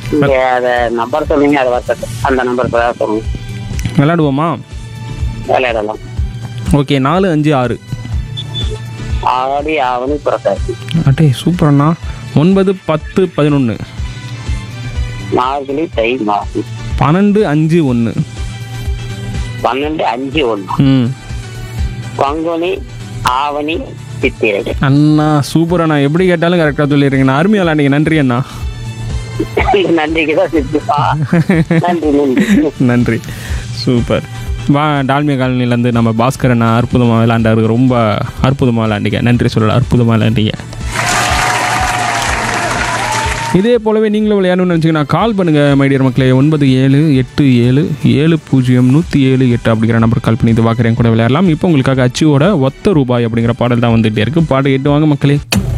இங்க அத நம்பர் சொன்னீங்க அது வரட்டு அந்த நம்பர் தான் சொல்லுங்க விளையாடுவோமா விளையாடலாம் ஓகே நாலு அஞ்சு ஆறு ஆடி ஆவணி புரட்டாசி அட்டே சூப்பர்ண்ணா ஒன்பது பத்து பதினொன்று மார்கழி தை மாசி பன்னெண்டு அஞ்சு ஒன்று பன்னெண்டு அஞ்சு ஒண்ணு ம் பங்குனி ஆவணி சித்திரை அண்ணா சூப்பர் அண்ணா எப்படி கேட்டாலும் கரெக்டாக சொல்லிடுறீங்கண்ணா அருமையாக விளாண்டிங்க நன்றி அண்ணா நன்றிக்கு தான் சித்துப்பா நன்றி நன்றி நன்றி சூப்பர் வா டால்மியா காலனிலேருந்து நம்ம பாஸ்கர் அண்ணா அற்புதமாக விளாண்டாரு ரொம்ப அற்புதமாக விளாண்டிங்க நன்றி சொல்லலாம் அற்புதமாக விளாண்டிங்க இதே போலவே நீங்களும் விளையாடணும்னு நினச்சிங்கன்னா கால் பண்ணுங்கள் மைடியர் மக்களே ஒன்பது ஏழு எட்டு ஏழு ஏழு பூஜ்ஜியம் நூற்றி ஏழு எட்டு அப்படிங்கிற நம்பர் கால் பண்ணி இது பார்க்குறேன் கூட விளையாடலாம் இப்போ உங்களுக்காக அச்சுவோட ஒத்த ரூபாய் அப்படிங்கிற பாடல் தான் வந்துகிட்டே இருக்குது பாட்டு கேட்டு வாங்க மக்களே